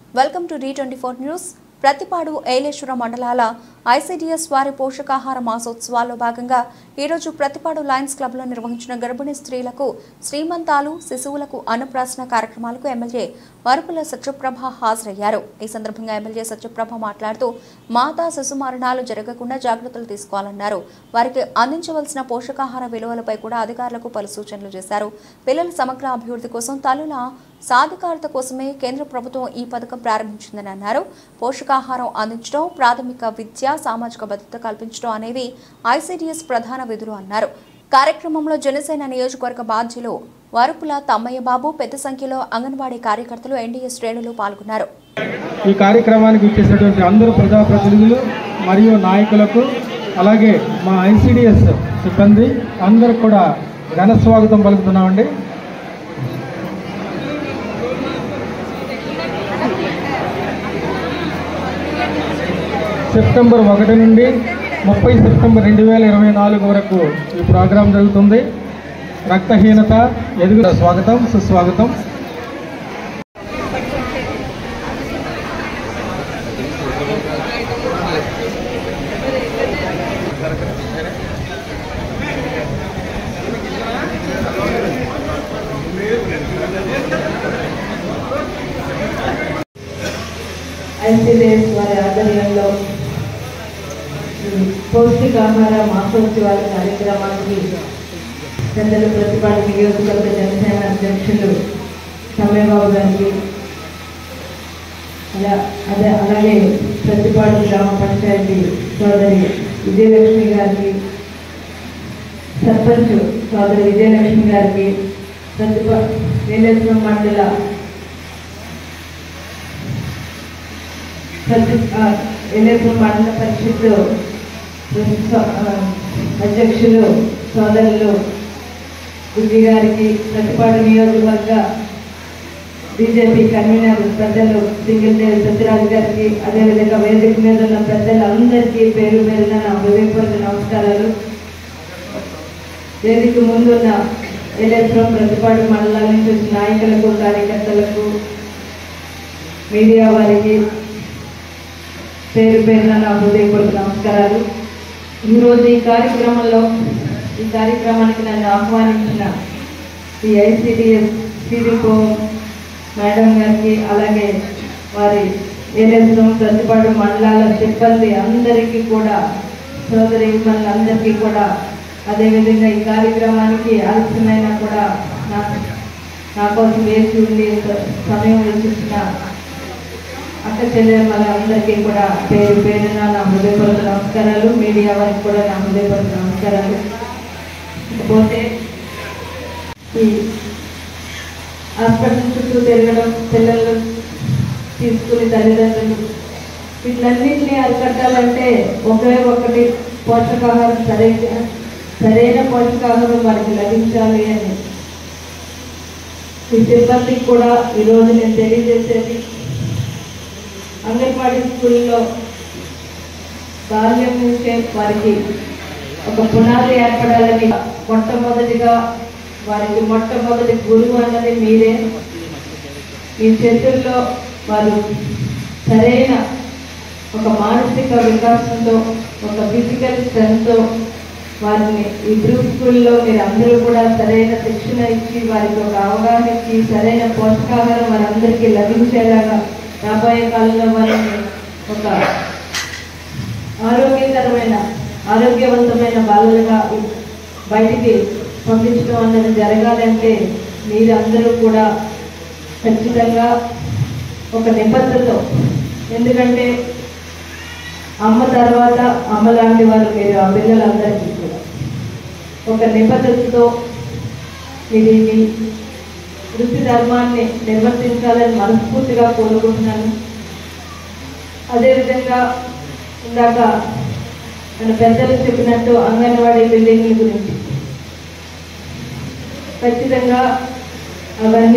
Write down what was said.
welcome to the twenty four news Prathipadu ఏలేశ్వర మండలాల ICDS వారి పోషకాహార మాసోత్సవాల్లో భాగంగా ఈరోజు ప్రతిపాడు లయన్స్ క్లబ్లో నిర్వహించిన గర్భిణీ స్త్రీలకు శ్రీమంతాలు శిశువులకు అన్నప్రాసన కార్యక్రమాలకు ఎమ్మెల్యే వరపుల సత్యప్రభ హాజరయ్యారు ఈ సందర్భంగా ఎమ్మెల్యే సత్యప్రభ మాట్లాడుతూ మాతా శిశు మరణాలు జరగకుండా జాగ్రత్తలు తీసుకోవాలన్నారు వారికి అందించవలసిన పోషకాహార విలువలపై కూడా అధికారులకు పలు సూచనలు చేశారు పిల్లల సమగ్ర అభివృద్ధి కోసం తల్లుల సాధికారత కోసమే కేంద్ర ప్రభుత్వం ఈ పథకం ప్రారంభించిందని అన్నారు పోషకాహారం అందించడం ప్రాథమిక విద్య సామాజిక భద్రత కల్పించడం అనేవి ఐసీడీఎస్ ప్రధాన విధులు అన్నారు కార్యక్రమంలో జనసేన నియోజకవర్గ బాధ్యులు వరుపుల తమ్మయ్య బాబు పెద్ద సంఖ్యలో అంగన్వాడీ కార్యకర్తలు ఎన్డీఏ శ్రేణులు పాల్గొన్నారు ఈ కార్యక్రమానికి ఇచ్చేసినటువంటి అందరూ ప్రజాప్రతినిధులు మరియు నాయకులకు అలాగే మా ఐసిడిఎస్ సిబ్బంది అందరికి కూడా ఘన స్వాగతం పలుకుతున్నామండి సెప్టెంబర్ ఒకటి నుండి ముప్పై సెప్టెంబర్ రెండు వేల ఇరవై నాలుగు వరకు ఈ ప్రోగ్రాం జరుగుతుంది రక్తహీనత ఎదుగు స్వాగతం సుస్వాగతం ఐసీడీఎస్ వారి ఆధ్వర్యంలో ఈ పౌష్టికాహార మాసోత్సవాల కార్యక్రమానికి పెద్దల ప్రతిపాడు నియోజకవర్గ జనసేన అధ్యక్షులు సమయబాబు గారికి అలా అదే అలాగే ప్రతిపాడు గ్రామ పంచాయతీ సోదరి విజయలక్ష్మి గారికి సర్పంచ్ సోదరి విజయలక్ష్మి గారికి ప్రతిపా వేలేశ్వరం మండల ప్రతి ఎన్ఎస్ఎం మండల పరిషత్ ప్రిన్సిపల్, ఆ, అధ్యక్షులు సోదరులు బుద్ధి గారికి ప్రతిపాడు నియోజకవర్గ బీజేపీ కన్వీనర్ పెద్దలు సింగిల్దేవి సత్యరాజు గారికి అదేవిధంగా వేదిక మీద ఉన్న పెద్దలందరికీ పేరు పేరున నా హృదయపూర్వక నమస్కారాలు వేదిక ముందున్న ఎల్ఎస్ఎం ప్రతిపాడు మండలాల నుంచి వచ్చిన నాయకులకు కార్యకర్తలకు మీడియా వారికి పేరు పేరున నా హృదయపూర్వక నమస్కారాలు ఈరోజు ఈ కార్యక్రమంలో ఈ కార్యక్రమానికి నన్ను ఆహ్వానించిన ఈ ఐసిడిఎస్ సిడిపో మేడం గారికి అలాగే వారి ఏలెస్రం ప్రతిపాడు మండలాల సిబ్బంది అందరికీ కూడా సోదరి అందరికీ కూడా అదేవిధంగా ఈ కార్యక్రమానికి ఆలస్యమైనా కూడా నా నా కోసం వేచి ఉండి సమయం వెచ్చించిన అక్క చెల్లెమ్మల అందరికీ కూడా పేరు పేరున నా హృదయపూర్వక నమస్కారాలు మీడియా వారికి కూడా నా హృదయపూర్వక నమస్కారాలు ఇకపోతే ఈ హాస్పిటల్ చుట్టూ తిరగడం పిల్లలు తీసుకుని తల్లిదండ్రులు వీటిలన్నింటినీ అరికట్టాలంటే ఒకే ఒకటి పోషకాహారం సరైన సరైన పోషకాహారం వారికి లభించాలి అని ఈ సిబ్బందికి కూడా ఈరోజు నేను తెలియజేసేది అంగన్వాడీ స్కూల్లో బాల్యం నుంచే వారికి ఒక పునాది ఏర్పడాలని మొట్టమొదటిగా వారికి మొట్టమొదటి గురువు అన్నది మీరే మీ చేతుల్లో వారు సరైన ఒక మానసిక వికాసంతో ఒక ఫిజికల్ స్ట్రెంగ్తో వారిని ఈ గ్రూప్ స్కూల్లో మీరు అందరూ కూడా సరైన శిక్షణ ఇచ్చి వారికి ఒక అవగాహన ఇచ్చి సరైన పోషకాహారం వారందరికీ లభించేలాగా రాబోయే కాలంలో వారిని ఒక ఆరోగ్యకరమైన ఆరోగ్యవంతమైన బాలులుగా బయటికి పంపించడం అన్నది జరగాలంటే మీరందరూ కూడా ఖచ్చితంగా ఒక నిబద్ధతతో ఎందుకంటే అమ్మ తర్వాత అమ్మ లాంటి వారు మీరు ఆ పిల్లలందరికీ కూడా ఒక నిబద్ధతతో మీరు మీ వృత్తి ధర్మాన్ని నిర్వర్తించాలని మనస్ఫూర్తిగా కోరుకుంటున్నాను అదేవిధంగా ఇందాక మన పెద్దలు చెప్పినట్టు అంగన్వాడీ బిల్డింగ్ల గురించి ఖచ్చితంగా అవన్నీ